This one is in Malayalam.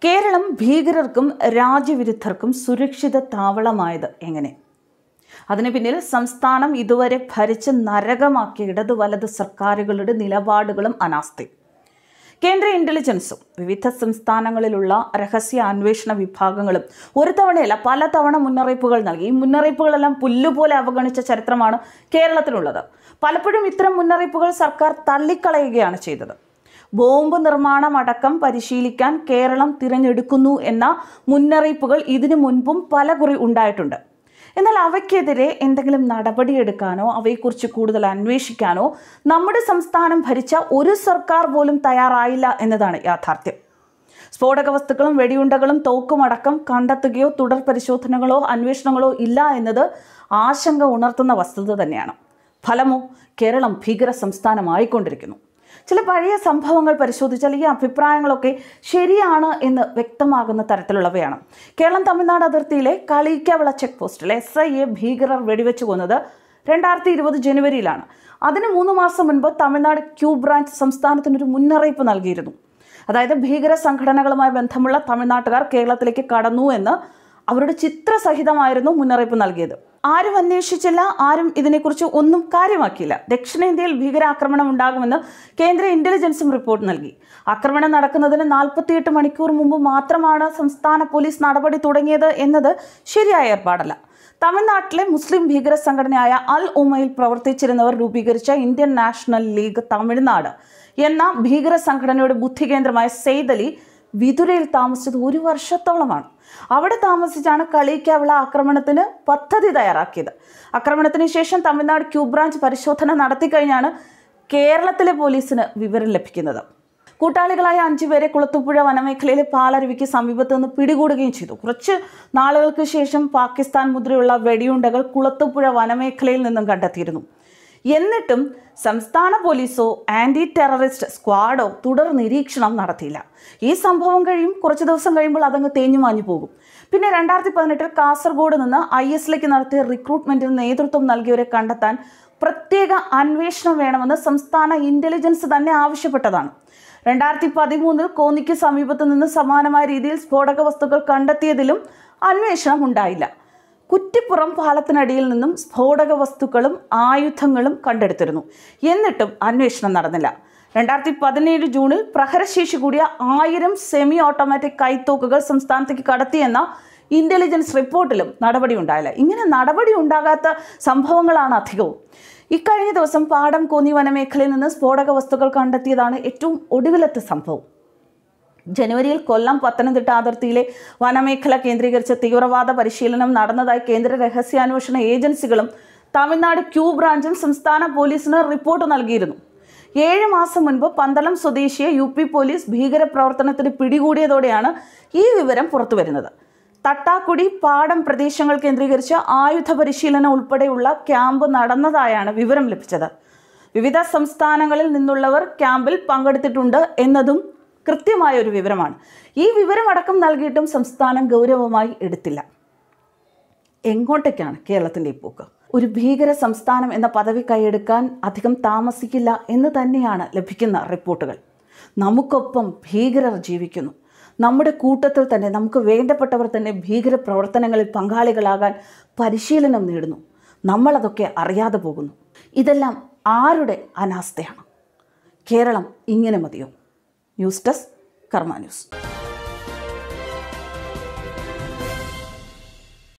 കേരളം ഭീകരർക്കും രാജ്യവിരുദ്ധർക്കും സുരക്ഷിത താവളമായത് എങ്ങനെ അതിന് പിന്നിൽ സംസ്ഥാനം ഇതുവരെ ഭരിച്ച് നരകമാക്കിയ ഇടത് വലത് സർക്കാരുകളുടെ നിലപാടുകളും അനാസ്ഥയും കേന്ദ്ര ഇന്റലിജൻസും വിവിധ സംസ്ഥാനങ്ങളിലുള്ള രഹസ്യ അന്വേഷണ വിഭാഗങ്ങളും ഒരു തവണയല്ല പല തവണ മുന്നറിയിപ്പുകൾ നൽകി ഈ മുന്നറിയിപ്പുകളെല്ലാം പുല്ലുപോലെ അവഗണിച്ച ചരിത്രമാണ് കേരളത്തിലുള്ളത് പലപ്പോഴും ഇത്തരം മുന്നറിയിപ്പുകൾ സർക്കാർ തള്ളിക്കളയുകയാണ് ചെയ്തത് ബോംബ് നിർമ്മാണം അടക്കം പരിശീലിക്കാൻ കേരളം തിരഞ്ഞെടുക്കുന്നു എന്ന മുന്നറിയിപ്പുകൾ ഇതിനു മുൻപും പല കുറി ഉണ്ടായിട്ടുണ്ട് എന്നാൽ അവയ്ക്കെതിരെ എന്തെങ്കിലും നടപടിയെടുക്കാനോ അവയെക്കുറിച്ച് കൂടുതൽ അന്വേഷിക്കാനോ നമ്മുടെ സംസ്ഥാനം ഭരിച്ച ഒരു സർക്കാർ പോലും തയ്യാറായില്ല എന്നതാണ് യാഥാർത്ഥ്യം സ്ഫോടക വസ്തുക്കളും വെടിയുണ്ടകളും തോക്കുമടക്കം കണ്ടെത്തുകയോ തുടർ പരിശോധനകളോ അന്വേഷണങ്ങളോ ഇല്ല എന്നത് ആശങ്ക ഉണർത്തുന്ന വസ്തുത തന്നെയാണ് ഫലമോ കേരളം ഭീകര സംസ്ഥാനമായിക്കൊണ്ടിരിക്കുന്നു ചില പഴയ സംഭവങ്ങൾ പരിശോധിച്ചാൽ ഈ അഭിപ്രായങ്ങളൊക്കെ ശരിയാണ് എന്ന് വ്യക്തമാകുന്ന തരത്തിലുള്ളവയാണ് കേരളം തമിഴ്നാട് അതിർത്തിയിലെ കളിക്കവള ചെക്ക് പോസ്റ്റിൽ എസ് ഐ എ ഭീകരർ വെടിവെച്ച് കൊന്നത് രണ്ടായിരത്തി ഇരുപത് ജനുവരിയിലാണ് അതിന് മൂന്ന് മാസം മുൻപ് തമിഴ്നാട് ക്യൂ ബ്രാഞ്ച് സംസ്ഥാനത്തിനൊരു മുന്നറിയിപ്പ് നൽകിയിരുന്നു അതായത് ഭീകര സംഘടനകളുമായി ബന്ധമുള്ള തമിഴ്നാട്ടുകാർ കേരളത്തിലേക്ക് കടന്നു എന്ന് അവരുടെ ചിത്രസഹിതമായിരുന്നു മുന്നറിയിപ്പ് നൽകിയത് ആരും അന്വേഷിച്ചില്ല ആരും ഇതിനെക്കുറിച്ച് ഒന്നും കാര്യമാക്കിയില്ല ദക്ഷിണേന്ത്യയിൽ ഭീകരാക്രമണം ഉണ്ടാകുമെന്ന് കേന്ദ്ര ഇന്റലിജൻസും റിപ്പോർട്ട് നൽകി ആക്രമണം നടക്കുന്നതിന് നാൽപ്പത്തിയെട്ട് മണിക്കൂർ മുമ്പ് മാത്രമാണ് സംസ്ഥാന പോലീസ് നടപടി തുടങ്ങിയത് എന്നത് ശരിയായ ഏർപ്പാടല്ല തമിഴ്നാട്ടിലെ മുസ്ലിം ഭീകര സംഘടനയായ അൽ ഉമയിൽ പ്രവർത്തിച്ചിരുന്നവർ രൂപീകരിച്ച ഇന്ത്യൻ നാഷണൽ ലീഗ് തമിഴ്നാട് എന്ന ഭീകര സംഘടനയുടെ ബുദ്ധി കേന്ദ്രമായ സെയ്ദ് അലി വിതുരയിൽ താമസിച്ചത് ഒരു വർഷത്തോളമാണ് അവിടെ താമസിച്ചാണ് കളിക്കവള ആക്രമണത്തിന് പദ്ധതി തയ്യാറാക്കിയത് ആക്രമണത്തിന് ശേഷം തമിഴ്നാട് ക്യൂ ബ്രാഞ്ച് പരിശോധന നടത്തിക്കഴിഞ്ഞാണ് കേരളത്തിലെ പോലീസിന് വിവരം ലഭിക്കുന്നത് കൂട്ടാളികളായ അഞ്ചുപേരെ കുളത്തുപുഴ വനമേഖലയിലെ പാലരുവിക്ക് സമീപത്ത് നിന്ന് പിടികൂടുകയും ചെയ്തു കുറച്ച് നാളുകൾക്ക് ശേഷം പാകിസ്ഥാൻ മുദ്രയുള്ള വെടിയുണ്ടകൾ കുളത്തുപുഴ വനമേഖലയിൽ നിന്നും കണ്ടെത്തിയിരുന്നു എന്നിട്ടും സംസ്ഥാന പോലീസോ ആന്റി ടെററിസ്റ്റ് സ്ക്വാഡോ തുടർ നിരീക്ഷണം നടത്തിയില്ല ഈ സംഭവം കഴിയും കുറച്ച് ദിവസം കഴിയുമ്പോൾ അതങ്ങ് തേഞ്ഞു മാഞ്ഞു പോകും പിന്നെ രണ്ടായിരത്തി പതിനെട്ടിൽ കാസർഗോഡ് നിന്ന് ഐ എസിലേക്ക് നടത്തിയ റിക്രൂട്ട്മെന്റിന് നേതൃത്വം നൽകിയവരെ കണ്ടെത്താൻ പ്രത്യേക അന്വേഷണം വേണമെന്ന് സംസ്ഥാന ഇന്റലിജൻസ് തന്നെ ആവശ്യപ്പെട്ടതാണ് രണ്ടായിരത്തി പതിമൂന്നിൽ കോന്നിക്ക് സമീപത്ത് നിന്ന് സമാനമായ രീതിയിൽ സ്ഫോടക വസ്തുക്കൾ കണ്ടെത്തിയതിലും അന്വേഷണം ഉണ്ടായില്ല കുറ്റിപ്പുറം പാലത്തിനടിയിൽ നിന്നും സ്ഫോടക വസ്തുക്കളും ആയുധങ്ങളും കണ്ടെടുത്തിരുന്നു എന്നിട്ടും അന്വേഷണം നടന്നില്ല രണ്ടായിരത്തി പതിനേഴ് ജൂണിൽ പ്രഹരശേഷി കൂടിയ ആയിരം സെമി ഓട്ടോമാറ്റിക് കൈത്തോക്കുകൾ സംസ്ഥാനത്തേക്ക് കടത്തിയെന്ന ഇന്റലിജൻസ് റിപ്പോർട്ടിലും നടപടി ഉണ്ടായില്ല ഇങ്ങനെ നടപടി ഉണ്ടാകാത്ത സംഭവങ്ങളാണ് അധികവും ഇക്കഴിഞ്ഞ ദിവസം പാടം കോന്നി വനമേഖലയിൽ നിന്ന് സ്ഫോടക വസ്തുക്കൾ കണ്ടെത്തിയതാണ് ഏറ്റവും ഒടുവിലത്തെ സംഭവം ജനുവരിയിൽ കൊല്ലം പത്തനംതിട്ട അതിർത്തിയിലെ വനമേഖല കേന്ദ്രീകരിച്ച തീവ്രവാദ പരിശീലനം നടന്നതായി കേന്ദ്ര രഹസ്യാന്വേഷണ ഏജൻസികളും തമിഴ്നാട് ക്യൂ ബ്രാഞ്ചും സംസ്ഥാന പോലീസിന് റിപ്പോർട്ട് നൽകിയിരുന്നു ഏഴ് മാസം മുൻപ് പന്തളം സ്വദേശിയെ യു പി പോലീസ് ഭീകരപ്രവർത്തനത്തിന് പിടികൂടിയതോടെയാണ് ഈ വിവരം പുറത്തുവരുന്നത് തട്ടാക്കുടി പാടം പ്രദേശങ്ങൾ കേന്ദ്രീകരിച്ച് ആയുധ പരിശീലനം ഉൾപ്പെടെയുള്ള ക്യാമ്പ് നടന്നതായാണ് വിവരം ലഭിച്ചത് വിവിധ സംസ്ഥാനങ്ങളിൽ നിന്നുള്ളവർ ക്യാമ്പിൽ പങ്കെടുത്തിട്ടുണ്ട് എന്നതും കൃത്യമായ ഒരു വിവരമാണ് ഈ വിവരമടക്കം നൽകിയിട്ടും സംസ്ഥാനം ഗൗരവമായി എടുത്തില്ല എങ്ങോട്ടേക്കാണ് കേരളത്തിൻ്റെ ഈ പോക്ക് ഒരു ഭീകര സംസ്ഥാനം എന്ന പദവി കൈയെടുക്കാൻ അധികം താമസിക്കില്ല എന്ന് തന്നെയാണ് ലഭിക്കുന്ന റിപ്പോർട്ടുകൾ നമുക്കൊപ്പം ഭീകരർ ജീവിക്കുന്നു നമ്മുടെ കൂട്ടത്തിൽ തന്നെ നമുക്ക് വേണ്ടപ്പെട്ടവർ തന്നെ ഭീകര പ്രവർത്തനങ്ങളിൽ പങ്കാളികളാകാൻ പരിശീലനം നേടുന്നു നമ്മളതൊക്കെ അറിയാതെ പോകുന്നു ഇതെല്ലാം ആരുടെ അനാസ്ഥയാണ് കേരളം ഇങ്ങനെ മതിയോ ന്യൂസ് ഡെസ്ക് കർമ്മ ന്യൂസ്